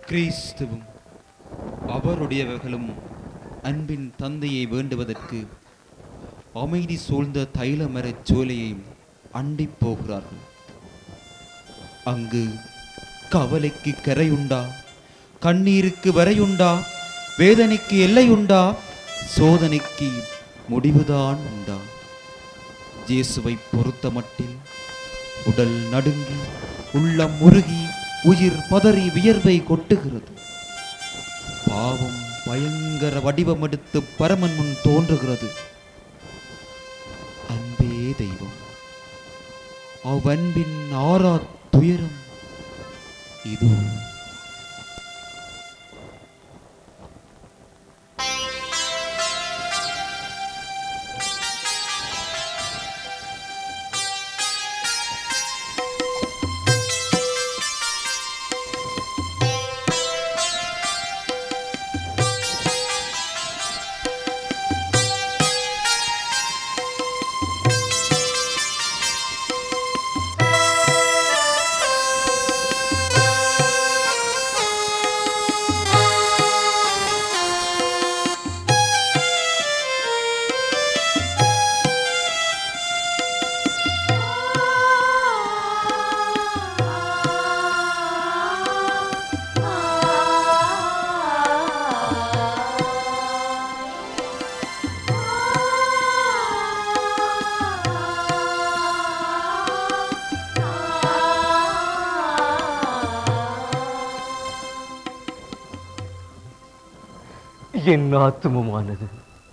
கிறிஸ்துவும் அவருடையவர்களும் அன்பின் தந்தையை வேண்டுவதற்கு அமைதி சூழ்ந்த தைல மரச் சோலையை அண்டிப் போகிறார்கள் அங்கு கவலைக்கு கரையுண்டா கண்ணீருக்கு வரையுண்டா வேதனைக்கு எல்லையுண்டா சோதனைக்கு முடிவுதான் உண்டா இயேசுவை பொறுத்தமட்டில் உடல் நடுங்கி உள்ளம் முருகி உயிர் பதறி வியர்வை கொட்டுகிறது பாவம் பயங்கர வடிவமெடுத்து பரமன் முன் தோன்றுகிறது அன்பே தெய்வம் அவ்வன்பின் ஆறா துயரம் இதோ என் ஆத்துமமானது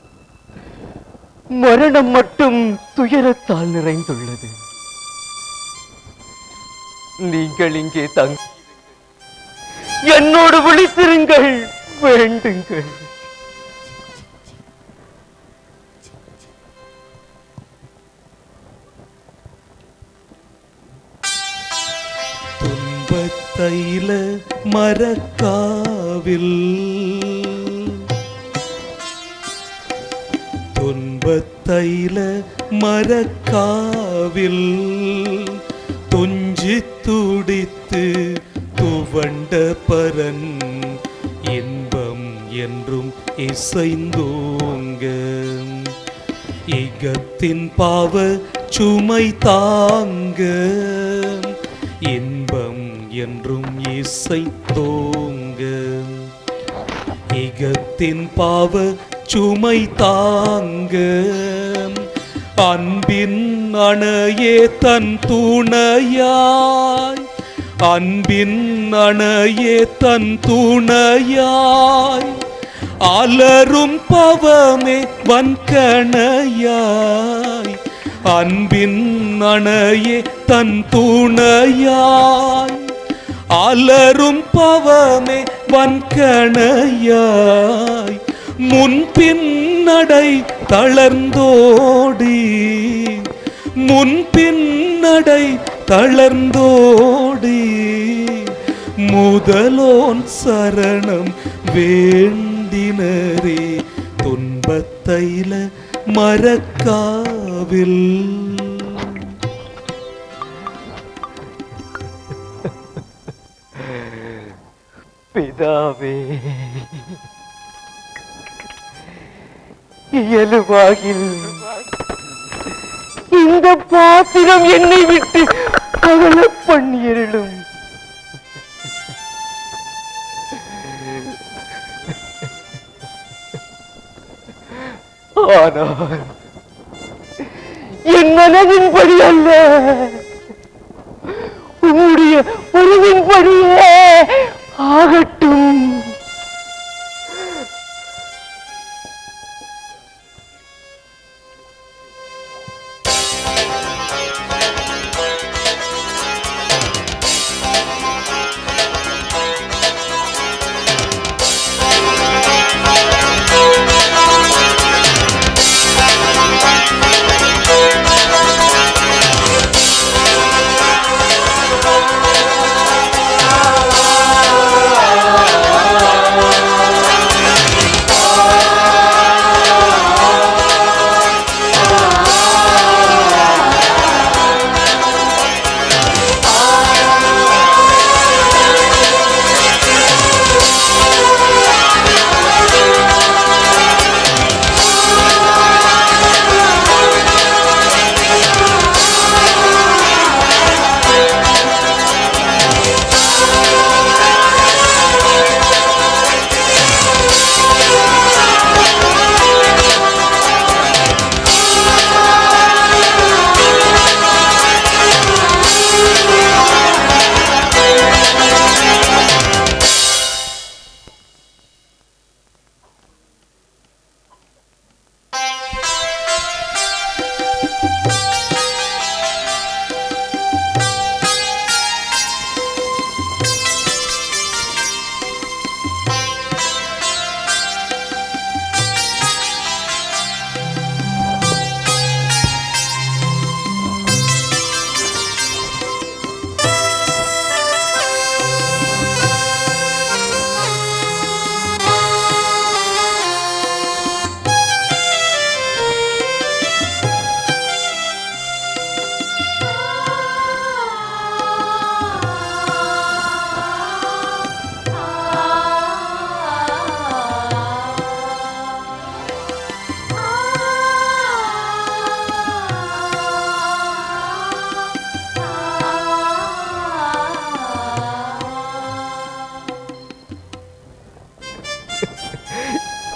மரணம் மட்டும் துயரத்தால் நிறைந்துள்ளது நீங்கள் இங்கே தங்க என்னோடு விழித்திருங்கள் வேண்டுங்கள் துன்பத்தைல மரக்காவில் துன்பத்தைல மரக்காவில் துஞ்சி துடித்து துவண்ட பரன் இன்பம் என்றும் இசைந்தோங்க இகத்தின் பாவ சுமை தாங்க இன்பம் என்றும் இசைத்தோங்க இகத்தின் பாவ சுமை தாங்க அன்பின் அணையே தன் துணையாய் அன்பின் அணையே தன் துணையாய் அலரும் பவமே வன்கணையாய் அன்பின் அணையே தன் துணையாய் அலரும் பவமே வன்கணையாய் முன்பின் நடை தளர்ந்தோடி முன்பின் நடை தளர்ந்தோடி முதலோன் சரணம் வேண்டினரே துன்பத்தைல மறக்காவில் பிதாவே இயலுவாகில் இந்த பாத்திரம் என்னை விட்டு அகல பண்ணியருளும் ஆனால் என் மனதின்படி அல்ல உம்முடைய உறவின்படியே ஆகட்டும் ஆ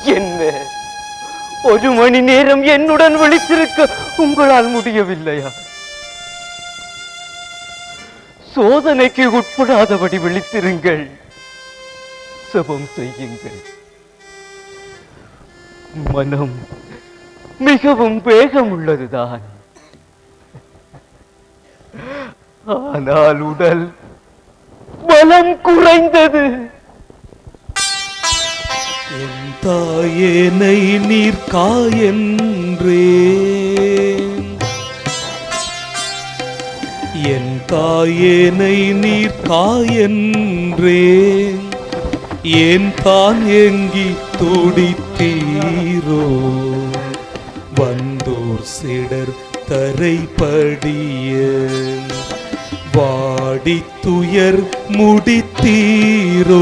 என்ன ஒரு மணி நேரம் என்னுடன் விழித்திருக்க உங்களால் முடியவில்லையா சோதனைக்கு உட்படாதபடி விழித்திருங்கள் சபம் செய்யுங்கள் மனம் மிகவும் வேகம் உள்ளதுதான் ஆனால் உடல் பலம் குறைந்தது என் தாயேனை நீர் காயென்றேன் என் தாயேனை நீர் காயென்றேன் ஏன் தான் ஏங்கி துடித்தீரோ வந்தோர் சிடர் தரைப்படிய வாடி துயர் முடித்தீரோ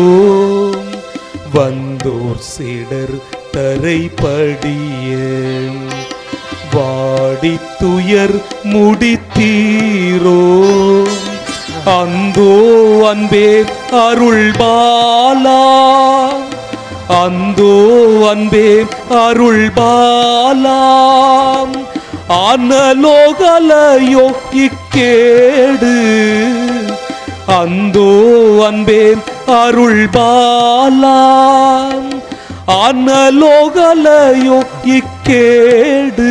வந்தோர் சிடர் தரைப்படிய வாடி துயர் முடித்தீரோ அந்தோ அன்பே அருள் பாலா அந்தோ அன்பே அருள் பாலாம் ஆனலோகலையோ இக்கேடு அந்தோ அன்பே அருள் பாலாம் ஆனலோகலையோ இக்கேடு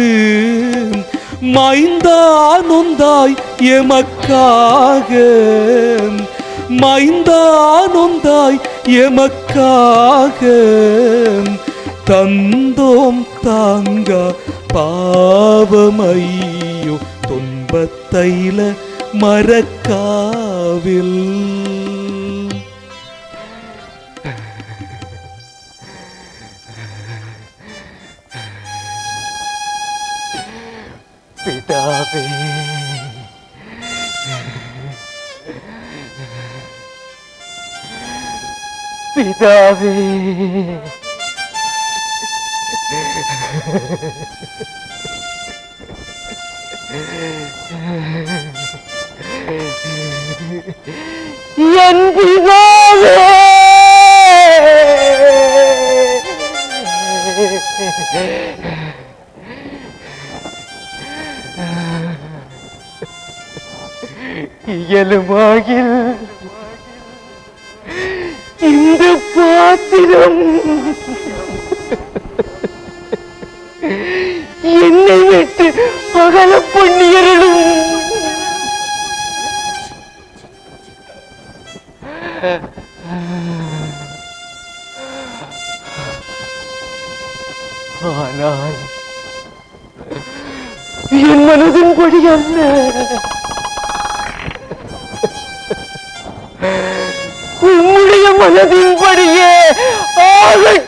மைந்தானுந்தாய் எமக்காக மைந்தானுந்தாய் எமக்காக தந்தோம் தாங்க பாவமையோ துன்பத்தைல மறக்காவில் பிதாவே பிதாவே என் பிதாவே இயலுமாகில் இந்த பாத்திரம் என்னை விட்டு அகல பண்ணியருளும் ஆனால் என் மனதின்படி அல்ல உம்முடைய மனதின்படியே ஆகட்டும்